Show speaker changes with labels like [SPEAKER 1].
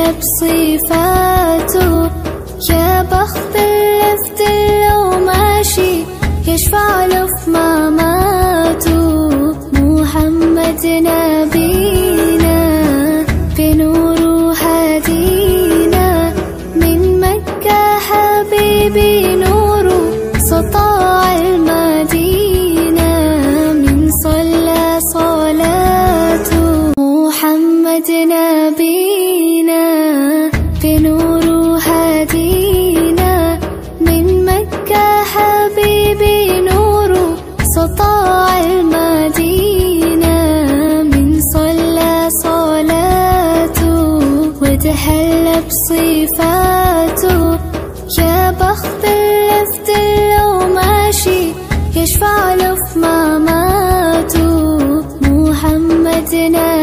[SPEAKER 1] بصفاته يا بخت اللفت لو ماشي يشفع له في مماته محمد نبينا بنوره هدينا من مكة حبيبي نوره سطاع المدينة من صلى صلاته محمد نبينا بنوره هدينا من مكة حبيبي نوره سطاع المدينة من صلى صلاته وتحلى بصفاته يا بخت اللفت لو ماشي يشفع له في مماته محمد نبينا